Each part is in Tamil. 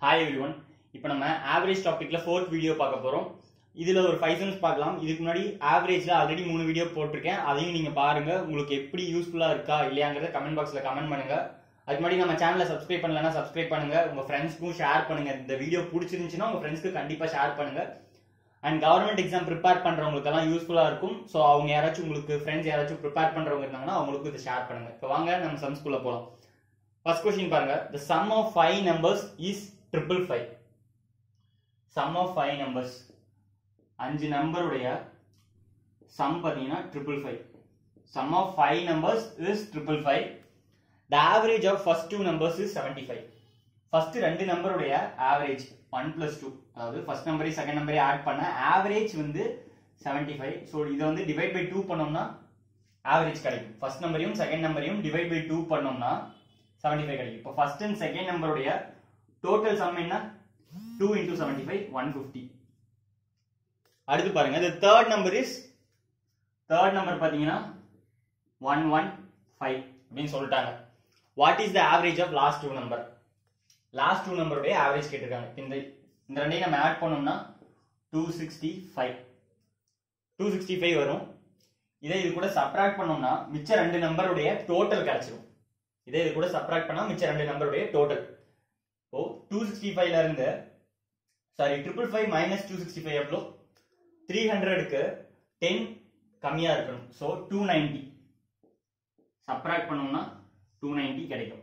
ஹாய் எவ்ரி ஒன் இப்போ நம்ம ஆவரேஜ் டாபிக்ல ஃபோர்த் வீடியோ பார்க்க போறோம் இதுல ஒரு ஃபைவ் சென்ஸ் பார்க்கலாம் இதுக்கு முன்னாடி ஆவரேஜ்ல ஆல்ரெடி மூணு வீடியோ போட்டிருக்கேன் அதையும் நீங்க பாருங்க உங்களுக்கு எப்படி யூஸ்ஃபுல்லா இருக்கா இல்லையாங்கிறத கமெண்ட் பாக்ஸ்ல கமெண்ட் பண்ணுங்க அதுக்கு முன்னாடி நம்ம சேனலை சப்ஸ்கிரைப் பண்ணலன்னா சப்ஸ்கிரைப் பண்ணுங்க உங்க ஃப்ரெண்ட்ஸ்க்கும் ஷேர் பண்ணுங்க இந்த வீடியோ பிடிச்சிருந்துச்சுன்னா உங்க ஃப்ரெண்ட்ஸ்க்கு கண்டிப்பா ஷேர் பண்ணுங்க அண்ட் கவர்மெண்ட் எக்ஸாம் ப்ரிப்பேர் பண்றவங்களுக்கெல்லாம் யூஸ்ஃபுல்லா இருக்கும் ஸோ அவங்க யாராச்சும் உங்களுக்கு ஃப்ரெண்ட்ஸ் யாராச்சும் ப்ரிப்பேர் பண்றவங்க இருந்தாங்கன்னா அவங்களுக்கு இதை ஷேர் பண்ணுங்க இப்போ வாங்க நம்ம சம்ஸ்குள்ள போலாம் ஃபர்ஸ்ட் கொஸ்டின் பாருங்க the sum of five numbers is triple five sum of five numbers அஞ்சு நம்பருடைய சம் பார்த்தீங்கன்னா triple five sum of five numbers is triple five the average of first two numbers is seventy five first ரெண்டு நம்பருடைய ஆவரேஜ் ஒன் பிளஸ் டூ அதாவது ஃபர்ஸ்ட் நம்பரையும் செகண்ட் நம்பரையும் ஆட் பண்ண ஆவரேஜ் வந்து செவன்டி ஃபைவ் ஸோ இதை வந்து டிவைட் பை டூ பண்ணோம்னா ஆவரேஜ் கிடைக்கும் ஃபர்ஸ்ட் நம்பரையும் செகண்ட் நம்பரையும் டிவைட் பை டூ பண்ணோம்னா செவன்டி ஃபைவ் கிடைக்கும் இப்போ ஃபர்ஸ்ட் அண்ட் செகண்ட் நம்பருடைய டோட்டல் சம் என்ன two into seventy five one fifty அடுத்து பாருங்க இந்த third number is third number பார்த்தீங்கன்னா ஒன் ஒன் ஃபைவ் அப்படின்னு சொல்லிட்டாங்க what is the average of last two number last two நம்பருடைய ஆவரேஜ் கேட்டிருக்காங்க இந்த இந்த ரெண்டையும் நம்ம ஆட் பண்ணோம்னா two sixty five two sixty five வரும் இதே இது கூட சப்ராக்ட் பண்ணோம்னா மிச்ச ரெண்டு நம்பருடைய டோட்டல் கிடைச்சிரும் இதே இது கூட சப்ராக்ட் பண்ணா மிச்ச ரெண்டு நம்பருடைய டோட்டல் ஓ டூ சிக்ஸ்டி ஃபைவ்ல இருந்து sorry triple five minus two sixty five எவ்வளோ த்ரீ ஹண்ட்ரடுக்கு டென் கம்மியா இருக்கணும் ஸோ டூ நைன்டி சப்ராக்ட் பண்ணோம்னா டூ நைன்டி கிடைக்கும்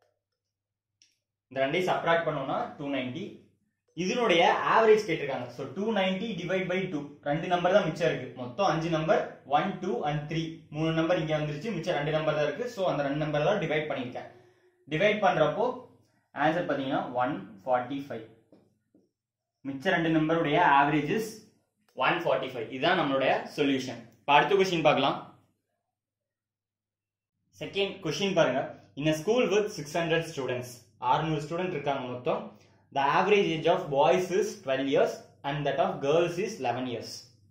இந்த ரெண்டையும் சப்ராக்ட் பண்ணோம்னா டூ நைன்டி இதனுடைய ஆவரேஜ் கேட்டிருக்காங்க so two ninety divide by two ரெண்டு நம்பர் தான் மிச்சம் இருக்கு மொத்தம் அஞ்சு number one two and three மூணு நம்பர் இங்க வந்துருச்சு மிச்சம் ரெண்டு நம்பர் தான் இருக்கு ஸோ அந்த ரெண்டு நம்பர் தான் டிவைட் பண்ணியிருக்கேன் டிவைட் பண்றப்போ ஆன்சர் பார்த்தீங்கன்னா ஒன் ஃபார்ட்டி ஃபைவ் மிச்ச ரெண்டு நம்பருடைய ஆவரேஜஸ் ஒன் ஃபார்ட்டி ஃபைவ் இதுதான் நம்மளுடைய சொல்யூஷன் இப்போ அடுத்த கொஸ்டின் பார்க்கலாம் செகண்ட் கொஸ்டின் பாருங்க in school with six hundred students ஆறுநூறு ஸ்டூடெண்ட் இருக்காங்க மொத்தம் the average age of boys is twelve years and that of girls is eleven years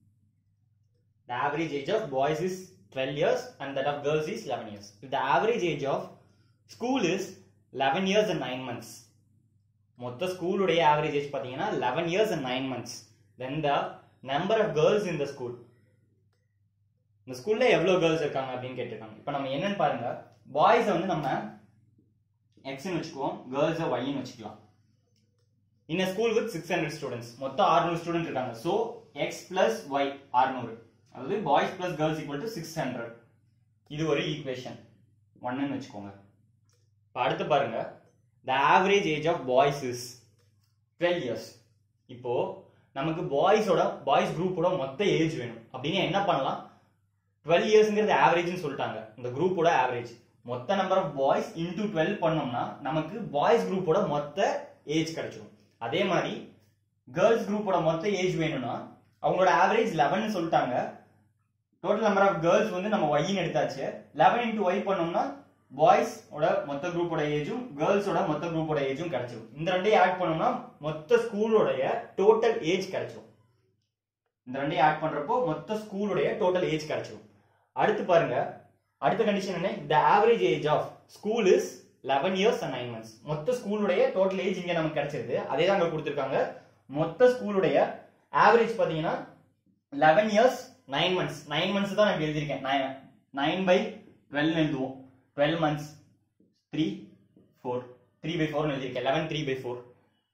the average age of boys is twelve years and that of girls is eleven years the average age of school is eleven years and nine months மொத்த ஸ்கூலுடைய ஆவரேஜ் ஏஜ் பார்த்தீங்கன்னா eleven years and nine months then the number of girls in the school இந்த ஸ்கூல்ல எவ்வளவு கேர்ள்ஸ் இருக்காங்க அப்படின்னு கேட்டிருக்காங்க இப்போ நம்ம என்னன்னு பாருங்க பாய்ஸ் வந்து நம்ம எக்ஸ்னு வச்சுக்குவோம் கேர்ள்ஸ் ஒய்னு வச்சுக்கலாம் in school with six hundred students மொத்தம் ஆறுநூறு ஸ்டூடெண்ட் இருக்காங்க ஸோ எக்ஸ் பிளஸ் ஒய் ஆறுநூறு அதாவது boys plus girls equal to six hundred இது ஒரு ஈக்குவேஷன் ஒன்னு வச்சுக்கோங்க இப்போ அடுத்து பாருங்க the average age of boys is twelve years இப்போ நமக்கு பாய்ஸோட பாய்ஸ் குரூப்போட மொத்த ஏஜ் வேணும் அப்படின்னு என்ன பண்ணலாம் டுவெல் இயர்ஸ்ங்கிறது ஆவரேஜ்னு சொல்லிட்டாங்க இந்த குரூப்போட ஆவரேஜ் மொத்த number of boys into twelve பண்ணோம்னா நமக்கு பாய்ஸ் குரூப்போட மொத்த ஏஜ் கிடைச்சிடும் அதே மாதிரி கேர்ள்ஸ் குரூப்போட மொத்த ஏஜ் வேணும்னா அவங்களோட ஆவரேஜ் லெவன் சொல்லிட்டாங்க டோட்டல் நம்பர் ஆஃப் கேர்ள்ஸ் வந்து நம்ம ஒய்ன்னு எடுத்தாச்சு லெவன் இன்டூ ஒய் பண்ணோம்னா பாய்ஸ் ஓட மொத்த குரூப்போட ஏஜும் கேர்ள்ஸோட மொத்த குரூப்போட ஏஜும் கிடைச்சிடும் இந்த ரெண்டையும் ஆட் பண்ணோம்னா மொத்த ஸ்கூலோடைய டோட்டல் ஏஜ் கிடைச்சிடும் இந்த ரெண்டையும் ஆட் பண்றப்போ மொத்த ஸ்கூலுடைய டோட்டல் ஏஜ் கிடைச்சிடும் அடுத்து பாருங்க அடுத்த கண்டிஷன் என்ன the average age of school is eleven years and nine months மொத்த ஸ்கூலுடைய டோட்டல் ஏஜ் இங்க நமக்கு கிடைச்சிருது அதே தான் அங்க கொடுத்துருக்காங்க மொத்த ஸ்கூலுடைய ஆவரேஜ் பாத்தீங்கன்னா eleven years nine months nine months தான் நான் எழுதியிருக்கேன் நைன் பை டுவெல் எழுதுவோம் twelve months three four three by four எழுதியிருக்கேன் லெவன் த்ரீ பை ஃபோர்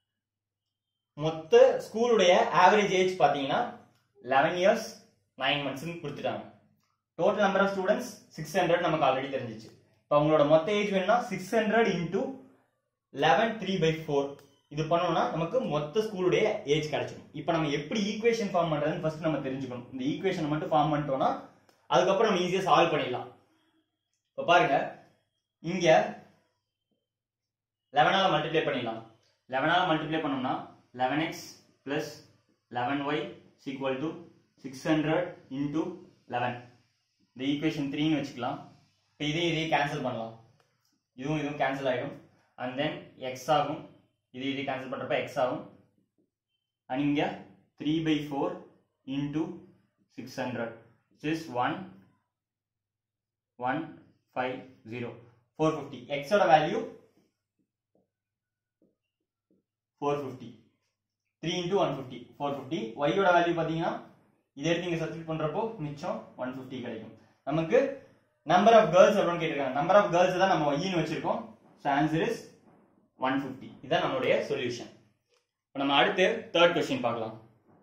மொத்த ஸ்கூலுடைய ஆவரேஜ் ஏஜ் பார்த்தீங்கன்னா லெவன் இயர்ஸ் நைன் மந்த்ஸ்னு கொடுத்துட்டாங்க total number of students six hundred நமக்கு ஆல்ரெடி தெரிஞ்சிச்சு இப்போ அவங்களோட மொத்த ஏஜ் வேணும்னா six hundred into eleven three by four இது பண்ணோம்னா நமக்கு மொத்த ஸ்கூலுடைய ஏஜ் கிடைச்சிடும் இப்போ நம்ம எப்படி ஈக்குவேஷன் ஃபார்ம் பண்றதுன்னு ஃபர்ஸ்ட் நம்ம தெரிஞ்சுக்கணும் இந்த ஈக்குவேஷன் மட்டும் ஃபார்ம் பண்ணிட்டோம்னா அதுக்கப்புறம் நம்ம ஈஸியாக சால்வ் பண்ணிடலாம் இப்போ பாருங்க இங்க லெவனால மல்டிப்ளை பண்ணிடலாம் லெவனால மல்டிப்ளை பண்ணோம்னா eleven x plus eleven y equal to six hundred into eleven இந்த ஈக்குவேஷன் த்ரீன்னு வச்சுக்கலாம் இப்போ இதையும் இதையும் கேன்சல் பண்ணலாம் இதுவும் இதுவும் கேன்சல் ஆகிடும் அண்ட் தென் எக்ஸ் ஆகும் இது இது கேன்சல் பண்ணுறப்ப எக்ஸ் ஆகும் அண்ட் இங்கே three by four into six hundred is one one five zero four fifty எக்ஸோட value four fifty three into one fifty four fifty ஒய்யோட வேல்யூ பார்த்தீங்கன்னா இதை எடுத்து நீங்கள் சப்ஸ்டிட் பண்ணுறப்போ மிச்சம் ஒன் ஃபிஃப்டி கிடைக்கும் நமக்கு நம்பர் ஆஃப் கேர்ள்ஸ் எவ்வளோன்னு கேட்டிருக்காங்க நம்பர் ஆஃப் கேர்ள்ஸ் தான் நம்ம ஒய்னு வச்சிருக்கோம் so answer is one fifty இதான் நம்மளுடைய சொல்யூஷன் இப்போ நம்ம அடுத்து தேர்ட் கொஸ்டின் பார்க்கலாம்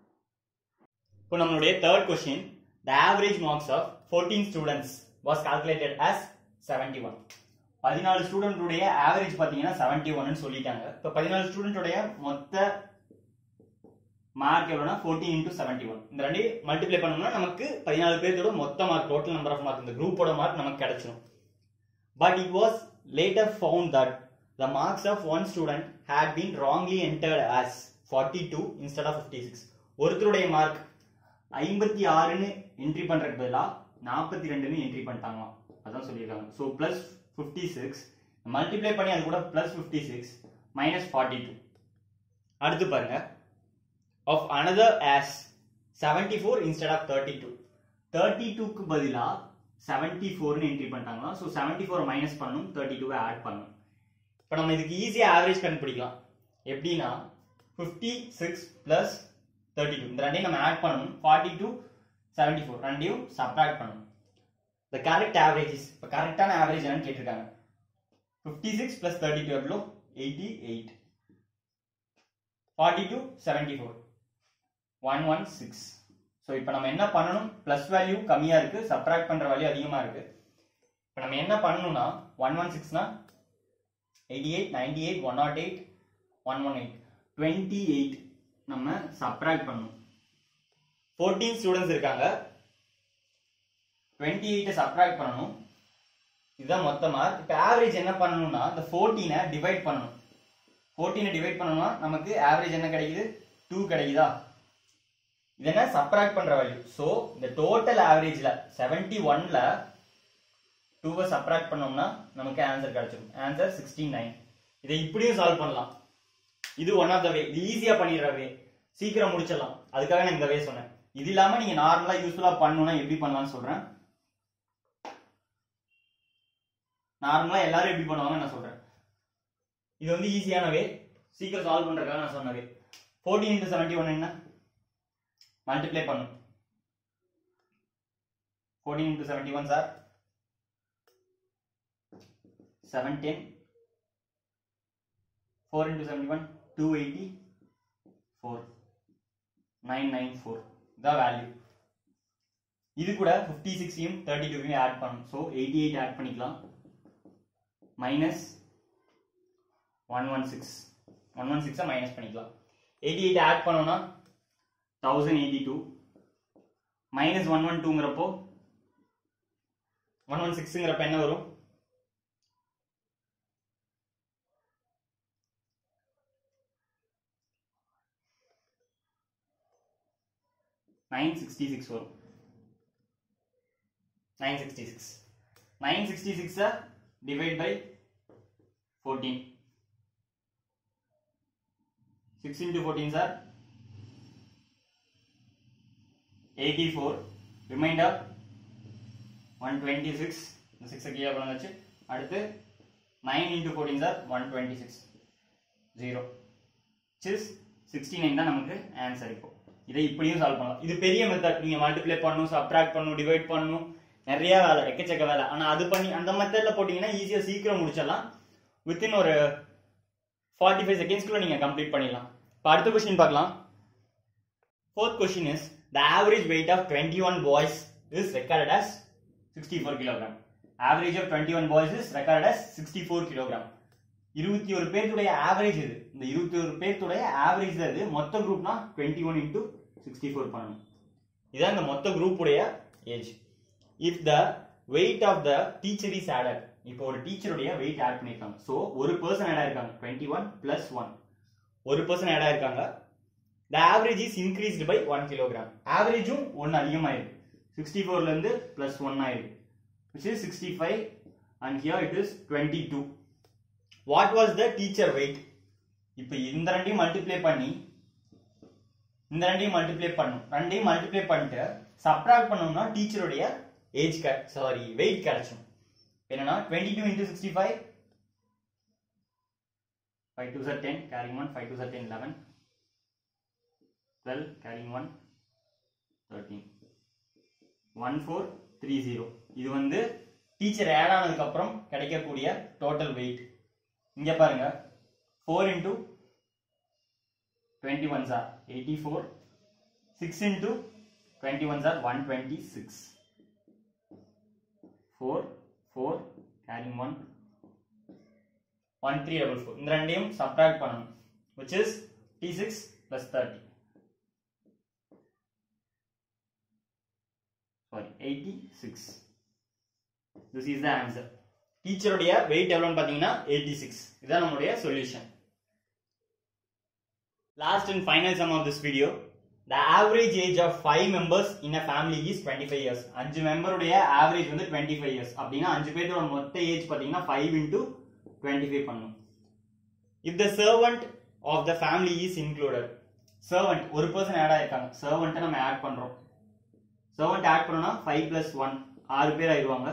இப்போ நம்மளுடைய third question the average marks of fourteen students was calculated as seventy one பதினாலு ஸ்டூடெண்ட்டுடைய ஆவரேஜ் பார்த்தீங்கன்னா செவன்டி ஒன்னு சொல்லிட்டாங்க இப்போ பதினாலு ஸ்டூடெண்ட்டுடைய மொத்த மார்க் எவ்வளோனா ஃபோர்டீன் இன்டூ செவன்டி ஒன் இந்த ரெண்டு மல்டிப்ளை பண்ணோம்னா நமக்கு பதினாலு பேர்த்தோட மொத்த mark total number of mark இந்த குரூப்போட மார்க் நமக்கு கிடைச்சிடும் but it was later found that the marks of one student had been wrongly entered as forty two instead of fifty six ஒருத்தருடைய மார்க் ஐம்பத்தி ஆறுன்னு என்ட்ரி பண்றதுக்கு பதிலாக நாற்பத்தி ரெண்டுன்னு என்ட்ரி பண்ணிட்டாங்களாம் அதான் சொல்லியிருக்காங்க so plus fifty six multiply பண்ணி அது கூட plus fifty six minus forty two அடுத்து பாருங்க of another as seventy four instead of thirty two thirty டூக்கு பதிலாக செவன்டி ஃபோர்னு என்ட்ரி பண்ணிட்டாங்களா ஸோ செவன்டி ஃபோர் மைனஸ் பண்ணணும் தேர்ட்டி டூவை ஆட் பண்ணணும் இப்போ நம்ம இதுக்கு ஈஸியாக ஆவரேஜ் கண்டுபிடிக்கலாம் எப்படின்னா fifty six plus thirty two இந்த ரெண்டையும் நம்ம ஆட் பண்ணணும் ஃபார்ட்டி டூ செவன்டி ஃபோர் ரெண்டையும் சப்ராக்ட் பண்ணணும் த கரெக்ட் ஆவரேஜஸ் இப்போ கரெக்டான ஆவரேஜ் என்னன்னு கேட்டிருக்காங்க fifty six plus thirty two எவ்வளோ eighty eight forty two seventy four one one six so இப்போ நம்ம என்ன பண்ணணும் ப்ளஸ் வேல்யூ கம்மியாக இருக்குது சப்ராக்ட் பண்ணுற வேல்யூ அதிகமாக இருக்குது இப்போ நம்ம என்ன பண்ணணும்னா ஒன் ஒன் சிக்ஸ்னா eighty eight ninety eight one nought eight one one eight twenty eight நம்ம சப்ராக்ட் பண்ணணும் ஃபோர்டீன் ஸ்டூடெண்ட்ஸ் இருக்காங்க டுவெண்ட்டி எயிட்டை சப்ராக்ட் பண்ணணும் இதுதான் மொத்தமா இப்போ ஆவரேஜ் என்ன பண்ணணும்னா இந்த ஃபோர்டீனை டிவைட் பண்ணணும் ஃபோர்டீனை டிவைட் பண்ணணும்னா நமக்கு ஆவரேஜ் என்ன கிடைக்குது டூ கிடைக்குதா இது என்ன சப்ராக்ட் பண்ற வேல்யூ ஸோ இந்த டோட்டல் ஆவரேஜ்ல செவன்டி ஒன்ல டூவை சப்ராக்ட் பண்ணோம்னா நமக்கு ஆன்சர் கிடைச்சிடும் ஆன்சர் சிக்ஸ்டி நைன் இதை இப்படியும் சால்வ் பண்ணலாம் இது ஒன் ஆஃப் த வே இது ஈஸியா பண்ணிடுற வே சீக்கிரம் முடிச்சிடலாம் அதுக்காக நான் இந்த வே சொன்னேன் இது இல்லாம நீங்க நார்மலா யூஸ்ஃபுல்லா பண்ணணும்னா எப்படி பண்ணலாம்னு சொல்றேன் நார்மலா எல்லாரும் எப்படி பண்ணுவாங்க நான் சொல்றேன் இது வந்து ஈஸியான வே சீக்கிரம் சால்வ் பண்றதுக்காக நான் சொன்ன way fourteen into seventy one என்ன மல்டிப்ளை பண்ணும் fourteen into seventy one are seven ten four into seventy one two eighty four nine nine four இதான் வேல்யூ இது கூட ஃபிஃப்டி சிக்ஸையும் தேர்ட்டி டூவையும் ஆட் பண்ணணும் ஸோ எயிட்டி எயிட் ஆட் பண்ணிக்கலாம் minus one one six one one சிக்ஸை மைனஸ் பண்ணிக்கலாம் எயிட்டி எயிட் ஆட் பண்ணோம்னா thousand eighty two minus one one டூங்கிறப்போ ஒன் ஒன் சிக்ஸுங்கிறப்ப என்ன வரும் நைன் சிக்ஸ்டி சிக்ஸ் வரும் nine sixty six nine sixty சிக்ஸை divide by fourteen six into fourteen are eighty four remainder one twenty six இந்த சிக்ஸை கீழே வச்சு அடுத்து nine into fourteen are one twenty six zero சிஸ் சிக்ஸ்டி நைன் தான் நமக்கு ஆன்சர் இப்போ இதை இப்படியும் சால்வ் பண்ணலாம் இது பெரிய மெத்தட் நீங்க மல்டிப்ளை பண்ணணும் சப்ராக்ட் பண்ணணும் டிவைட் பண்ணணும் நிறைய வேலை எக்கச்சக்க வேலை ஆனா அது பண்ணி அந்த மெத்தட்ல போட்டீங்கன்னா ஈஸியா சீக்கிரம் முடிச்சிடலாம் வித்தின் ஒரு ஃபார்ட்டி ஃபைவ் செகண்ட்ஸ்க்குள்ள நீங்க கம்ப்ளீட் பண்ணிடலாம் இப்போ அடுத்த கொஸ்டின் பார்க்கலாம் fourth question is the average weight of twenty one boys is recorded as sixty four kilogram average of twenty one boys is recorded as sixty four kilogram இருபத்தி ஒரு பேர்த்துடைய ஆவரேஜ் இது இந்த இருபத்தி ஒரு பேர்த்துடைய ஆவரேஜ் தான் இது மொத்த குரூப்னா twenty one into sixty four பண்ணணும் இதான் இந்த மொத்த குரூப் உடைய age if the weight of the teacher is added இப்போ ஒரு டீச்சருடைய வெயிட் ஆட் பண்ணிருக்காங்க ஸோ ஒரு பர்சன் ஆட் ஆயிருக்காங்க டுவெண்ட்டி ஒன் பிளஸ் ஒன் ஒரு பர்சன் ஆட் ஆயிருக்காங்க the average is increased by one kilogram ஆவரேஜும் ஒன்று அதிகமாயிருக்கு சிக்ஸ்டி ஃபோர்ல இருந்து பிளஸ் ஒன் ஆயிருக்கு which is sixty five and here it is twenty two what was the teacher weight இப்போ இந்த ரெண்டையும் மல்டிப்ளை பண்ணி இந்த ரெண்டையும் மல்டிப்ளை பண்ணும் ரெண்டையும் மல்டிப்ளை பண்ணிட்டு சப்ராக்ட் பண்ணோம்னா டீச்சருடைய ஏஜ் சாரி வெயிட் கிடைச்சிடும் என்னன்னா twenty two into sixty five 5 2 are 10 carrying 1 5 2 are 10 11 12 carrying 1 13 1 4 3 0 இது வந்து டீச்சர் ஆட் ஆனதுக்கு அப்புறம் கிடைக்கக்கூடிய டோட்டல் வெயிட் இங்க பாருங்க 4 into twenty one are eighty four six into twenty one are one twenty six four four carrying one one three double four இந்த ரெண்டையும் சப்ராக்ட் பண்ணணும் விச் இஸ் டி six plus thirty sorry eighty six this is the answer டீச்சருடைய வெயிட் எவ்வளோன்னு பார்த்தீங்கன்னா எயிட்டி சிக்ஸ் இதுதான் நம்மளுடைய solution Last and final sum of this video. The average age of five members in a family is 25 years. அஞ்சு மெம்பருடைய ஆவரேஜ் வந்து 25 years. அப்படின்னா அஞ்சு பேரோட மொத்த ஏஜ் பார்த்தீங்கன்னா ஃபைவ் இன்டூ டுவெண்ட்டி ஃபைவ் பண்ணும் if the servant of the family is included servant ஒரு பர்சன் ஆட் ஆயிருக்காங்க சர்வெண்ட்டை நம்ம ஆட் பண்றோம் சர்வெண்ட் ஆட் பண்ணோம்னா ஃபைவ் பிளஸ் ஒன் ஆறு பேர் ஆயிடுவாங்க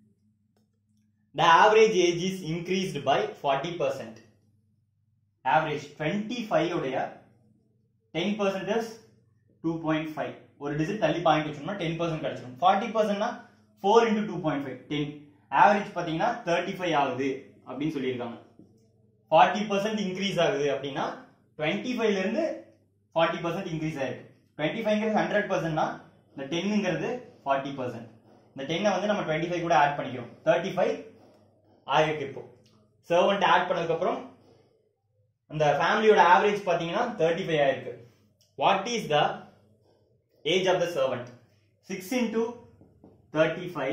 the average age is increased by forty percent average twenty five உடைய ten percentage two point five ஒரு டிஜிட் தள்ளி பாயிண்ட் வச்சோம்னா டென் பர்சன்ட் கிடைச்சிடும் ஃபார்ட்டி பர்சன்ட்னா four into two point five ten average பார்த்தீங்கன்னா தேர்ட்டி ஃபைவ் ஆகுது அப்படின்னு சொல்லியிருக்காங்க ஃபார்ட்டி பர்சன்ட் இன்க்ரீஸ் ஆகுது அப்படின்னா டுவெண்ட்டி ஃபைவ்ல இருந்து ஃபார்ட்டி பர்சன்ட் இன்க்ரீஸ் ஆயிருக்கு டுவெண்ட்டி ஃபைவ்ங்கிறது ஹண்ட்ரட் பர்சன்ட்னா இந்த டென்னுங்கிறது ஃபார்ட்டி பர்சன்ட் இந்த டென்னை வந்து நம்ம டுவெண்ட்டி ஃபைவ் கூட ஆட் பண்ணிக்கிறோம் தேர்ட்டி ஃபைவ் ஆயிருக்கு இப்போ சர்வெண்ட் ஆட் பண்ணதுக்கப்புறம் அந்த ஃபேமிலியோட ஆவரேஜ் பார்த்தீங்கன்னா தேர்ட்டி ஃபைவ் ஆயிருக்கு what is the age of the servant six into thirty five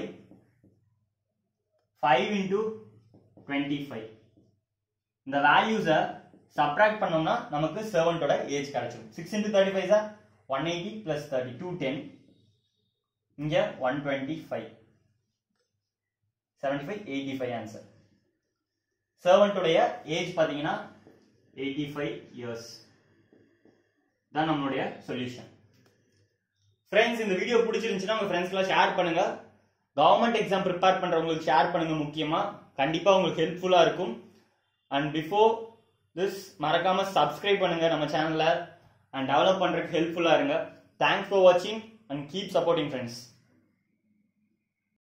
five into twenty five இந்த வேல்யூஸை சப்ராக்ட் பண்ணோம்னா நமக்கு சர்வெண்டோட ஏஜ் கிடைச்சிடும் six into thirty five are one eighty plus thirty two ten இங்கே one twenty five seventy five eighty five answer சர்வெண்ட்டுடைய ஏஜ் பார்த்தீங்கன்னா எயிட்டி ஃபைவ் இயர்ஸ் தான் நம்மளுடைய சொல்யூஷன் ஃப்ரெண்ட்ஸ் இந்த வீடியோ பிடிச்சிருந்துச்சுன்னா உங்க ஃப்ரெண்ட்ஸ்க்குலாம் ஷேர் பண்ணுங்க கவர்மெண்ட் எக்ஸாம் ப்ரிப்பேர் பண்றவங்களுக்கு ஷேர் பண்ணுங்க முக்கியமா கண்டிப்பா உங்களுக்கு ஹெல்ப்ஃபுல்லா இருக்கும் அண்ட் பிஃபோர் திஸ் மறக்காம சப்ஸ்கிரைப் பண்ணுங்க நம்ம சேனலை அண்ட் டெவலப் பண்றதுக்கு ஹெல்ப்ஃபுல்லா இருங்க தேங்க்ஸ் ஃபார் வாட்சிங் அண்ட் கீப் சப்போர்ட்டிங் ஃப்ரெண்ட்ஸ்